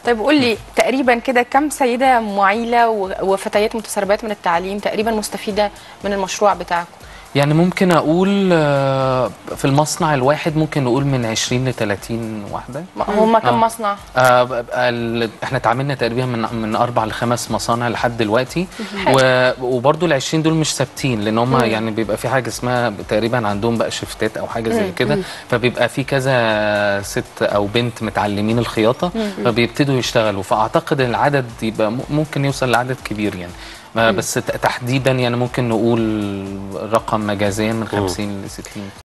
طيب قول لي تقريبا كده كم سيده معيله و- وفتيات متسربات من التعليم تقريبا مستفيده من المشروع بتاعكم يعني ممكن اقول آه، في المصنع الواحد ممكن نقول من 20 ل 30 واحده هم كم آه. مصنع آه ب- ال- احنا اتعاملنا تقريبا من من اربع لخمس مصانع لحد دلوقتي و- وبرضو ال 20 دول مش ثابتين لان هم يعني بيبقى في حاجه اسمها تقريبا عندهم بقى شيفتات او حاجه زي كده فبيبقى في كذا ست او بنت متعلمين الخياطه فبيبتدوا يشتغلوا فاعتقد العدد يبقى م- ممكن يوصل لعدد كبير يعني ما بس ت- تحديدا يعني ممكن نقول رقم مجازيا من 50 ل 60